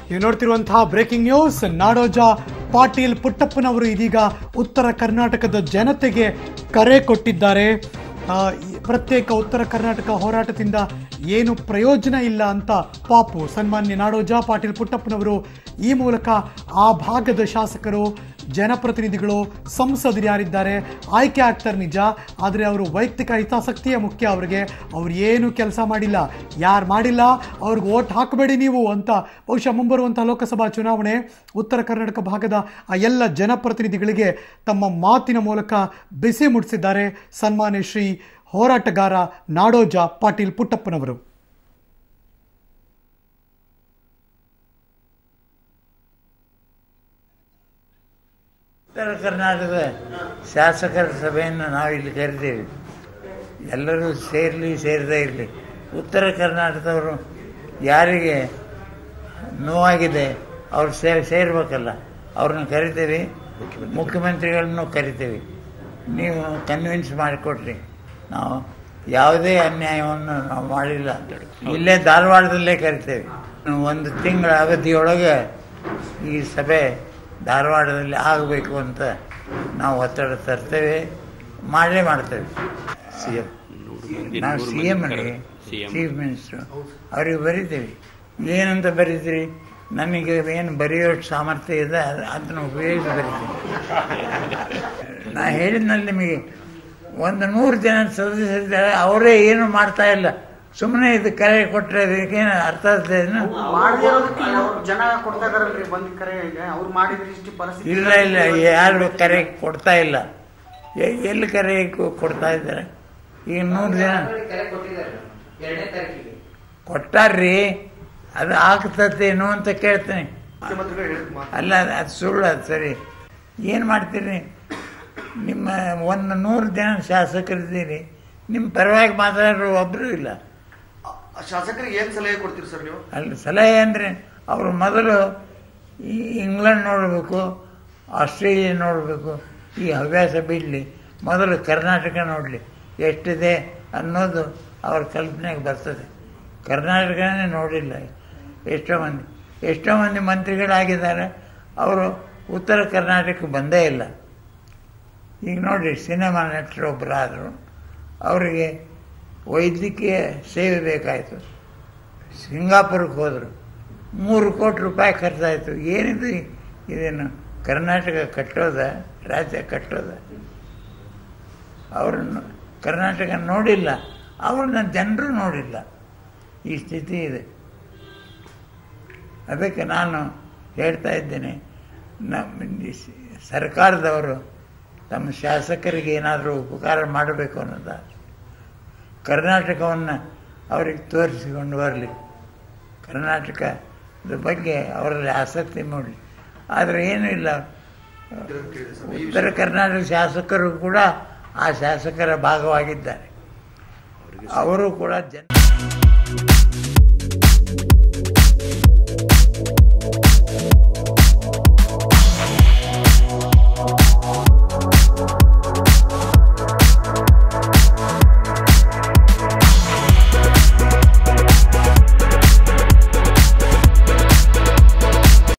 ನೀವು ನೋಡ್ತಿರುವಂತಹ breaking news Nadoja Patil ಪುಟ್ಟಪ್ಪನವರು ಇದೀಗ ಉತ್ತರ ಕರ್ನಾಟಕದ ಜನತೆಗೆ ಕರೆ ಕೊಟ್ಟಿದ್ದಾರೆ ಆ, ಈ ಪ್ರತ್ಯೇಕ ಉತ್ತರ ಕರ್ನಾಟಕ ಹೋರಾಟದಿಂದ ಏನು ಪ್ರಯೋಜನ ಇಲ್ಲ ಅಂತ ಪಾಪು ಸನ್ಮಾನ್ಯ ನಾಡೋಜ ಪಾಟೀಲ್ ಪುಟ್ಟಪ್ಪನವರು ಈ ಮೂಲಕ ಆ ಭಾಗದ ಶಾಸಕರು ಜನಪ್ರತಿನಿಧಿಗಳು ಸಂಸದರು ಯಾರಿದ್ದಾರೆ ಆಯ್ಕೆ ಆಗ್ತಾರೆ ನಿಜ ಆದರೆ ಅವರು ವೈಯಕ್ತಿಕ ಹಿತಾಸಕ್ತಿಯೇ ಮುಖ್ಯ ಅವರಿಗೆ ಅವ್ರು ಏನು ಕೆಲಸ ಮಾಡಿಲ್ಲ ಯಾರು ಮಾಡಿಲ್ಲ ಅವ್ರಿಗೆ ಓಟ್ ಹಾಕಬೇಡಿ ನೀವು ಅಂತ ಬಹುಶಃ ಮುಂಬರುವಂತಹ ಲೋಕಸಭಾ ಚುನಾವಣೆ ಉತ್ತರ ಕರ್ನಾಟಕ ಭಾಗದ ಆ ಎಲ್ಲ ಜನಪ್ರತಿನಿಧಿಗಳಿಗೆ ತಮ್ಮ ಮಾತಿನ ಮೂಲಕ ಬಿಸಿ ಮುಟ್ಟಿಸಿದ್ದಾರೆ ಸನ್ಮಾನ್ಯ ಶ್ರೀ ಹೋರಾಟಗಾರ ನಾಡೋಜ ಪಾಟೀಲ್ ಪುಟ್ಟಪ್ಪನವರು ಉತ್ತರ ಕರ್ನಾಟಕದ ಶಾಸಕರ ಸಭೆಯನ್ನು ನಾವು ಇಲ್ಲಿ ಕರಿತೀವಿ ಎಲ್ಲರೂ ಸೇರಲಿ ಸೇರದೇ ಇರಲಿ ಉತ್ತರ ಕರ್ನಾಟಕದವರು ಯಾರಿಗೆ ನೋವಾಗಿದೆ ಅವ್ರು ಸೇರ್ ಸೇರ್ಬೇಕಲ್ಲ ಅವ್ರನ್ನ ಕರಿತೀವಿ ಮುಖ್ಯಮಂತ್ರಿಗಳನ್ನು ಕರಿತೀವಿ ನೀವು ಕನ್ವಿನ್ಸ್ ಮಾಡಿಕೊಡ್ರಿ ನಾವು ಯಾವುದೇ ಅನ್ಯಾಯವನ್ನು ನಾವು ಮಾಡಿಲ್ಲ ಇಲ್ಲೇ ಧಾರವಾಡದಲ್ಲೇ ಕರಿತೇವೆ ಒಂದು ತಿಂಗಳ ಅವಧಿಯೊಳಗೆ ಈ ಸಭೆ ಧಾರವಾಡದಲ್ಲಿ ಆಗಬೇಕು ಅಂತ ನಾವು ಒತ್ತಡ ತರ್ತೇವೆ ಮಾಡೇ ಮಾಡ್ತೇವೆ ಸಿ ಎಂ ನಾವು ಸಿ ಎಮ್ ಚೀಫ್ ಮಿನಿಸ್ಟ್ರು ಅವ್ರಿಗೆ ಬರಿತೀವಿ ಏನಂತ ಬರೀತೀರಿ ನನಗೆ ಏನು ಬರೆಯೋ ಸಾಮರ್ಥ್ಯ ಇದೆ ಅದ್- ಅದನ್ನು ಉಪಯೋಗಿಸಿ ಬರಿತೀನಿ ನಾ ಹೇಳಿದ್ನಲ್ಲಿ ನಿಮಗೆ ಒಂದು ನೂರು ಜನ ಸದಸ್ಯರಿದ್ದಾರೆ ಅವರೇ ಏನು ಮಾಡ್ತಾ ಇಲ್ಲ ಸುಮ್ಮನೆ ಇದು ಕರೆ ಕೊಟ್ಟರೆ ಇದಕ್ಕೇನು ಅರ್ಥ ಆಗ್ತದೇನು ಮಾಡದೇ ಇರೋದಕ್ಕೆ ಇವ್ರು ಜನ ಕೊಡ್ತಾ ಇದಾರಲ್ರಿ ಬಂದ್ ಕರೆ ಈಗ ಅವ್ರು ಮಾಡಿದ್ರೆ ಇಷ್ಟು ಪರಿಸ್ಥಿತಿ ಇಲ್ಲ ಇಲ್ಲ ಯಾರು ಕರೆ ಕೊಡ್ತಾ ಇಲ್ಲ ಎ- ಎಲ್ಲಿ ಕರೆ ಕೊ- ಕೊಡ್ತಾ ಇದ್ದಾರೆ ಈಗ ನೂರು ಜನ ಕೊಟ್ಟಾರ್ರಿ ಅದು ಆಗ್ತತೇನೋ ಅಂತ ಕೇಳ್ತೀನಿ ಮುಖ್ಯಮಂತ್ರಿಗಳು ಹೇಳಿದ ಮಾತು ಅಲ್ಲ ಅದು ಸುಳ್ಳು ಅದು ಸರಿ ಏನು ಮಾಡ್ತೀರಿ ನಿಮ್ಮ ಒಂದು ನೂರು ಜನ ಶಾಸಕರಿದ್ದೀರಿ ನಿಮ್ಮ ಪರವಾಗಿ ಮಾತಾಡೋರು ಒಬ್ಬರು ಇಲ್ಲ ಆ ಶಾಸಕರಿಗೆ ಏನ್ ಸಲಹೆ ಕೊಡ್ತೀರಿ ಸರ್ ನೀವು ಅಲ್ಲಿ ಸಲಹೆ ಅಂದರೆ ಅವರು ಮೊದಲು ಈ ಇಂಗ್ಲೆಂಡ್ ನೋಡಬೇಕು ಆಸ್ಟ್ರೇಲಿಯಾ ನೋಡಬೇಕು ಈ ಹವ್ಯಾಸ ಬಿಡಲಿ ಮೊದಲು ಕರ್ನಾಟಕ ನೋಡಲಿ ಎಷ್ಟಿದೆ ಅನ್ನೋದು ಅವ್ರ ಕಲ್ಪನೆಗೆ ಬರ್ತದೆ ಕರ್ನಾಟಕನೇ ನೋಡಿಲ್ಲ ಎಷ್ಟೋ ಮಂದಿ ಎಷ್ಟೋ ಮಂದಿ ಮಂತ್ರಿಗಳಾಗಿದ್ದಾರೆ ಅವರು ಉತ್ತರ ಕರ್ನಾಟಕಕ್ಕೆ ಬಂದೇ ಇಲ್ಲ ಈಗ ನೋಡಿ ಸಿನಿಮಾ ನಟರು ಒಬ್ಬರಾದರು ಅವರಿಗೆ ವೈದ್ಯಕೀಯ ಸೇವೆ ಬೇಕಾಯಿತು ಸಿಂಗಾಪುರಕ್ಕೆ ಹೋದರು ಮೂರು ಕೋಟಿ ರೂಪಾಯಿ ಖರ್ಚಾಯಿತು ಏನಿದು ಇದೇನು ಕರ್ನಾಟಕ ಕಟ್ಟೋದ ರಾಜ್ಯ ಕಟ್ಟೋದ ಅವ್ರನ್ನು ಕರ್ನಾಟಕ ನೋಡಿಲ್ಲ ಅವ್ರನ್ನ ಜನರು ನೋಡಿಲ್ಲ ಈ ಸ್ಥಿತಿ ಇದೆ ಅದಕ್ಕೆ ನಾನು ಹೇಳ್ತಾ ಇದ್ದೇನೆ ನಮ್ಮ ಈ ಸ- ಸರ್ಕಾರದವರು ತಮ್ಮ ಶಾಸಕರಿಗೆ ಏನಾದರೂ ಉಪಕಾರ ಮಾಡಬೇಕು ಅನ್ನೋದ ಕರ್ನಾಟಕವನ್ನು ಅವ್ರಿಗೆ ತೋರಿಸಿಕೊಂಡು ಬರಲಿ ಕರ್ನಾಟಕದ ಬಗ್ಗೆ ಅವರಲ್ಲಿ ಆಸಕ್ತಿ ಮೂಡಲಿ ಆದರೆ ಏನೂ ಇಲ್ಲ ಉತ್ತರ ಕರ್ನಾಟಕ ಶಾಸಕರು ಕೂಡ ಆ ಶಾಸಕರ ಭಾಗವಾಗಿದ್ದಾರೆ ಅವರು ಕೂಡ ಜನ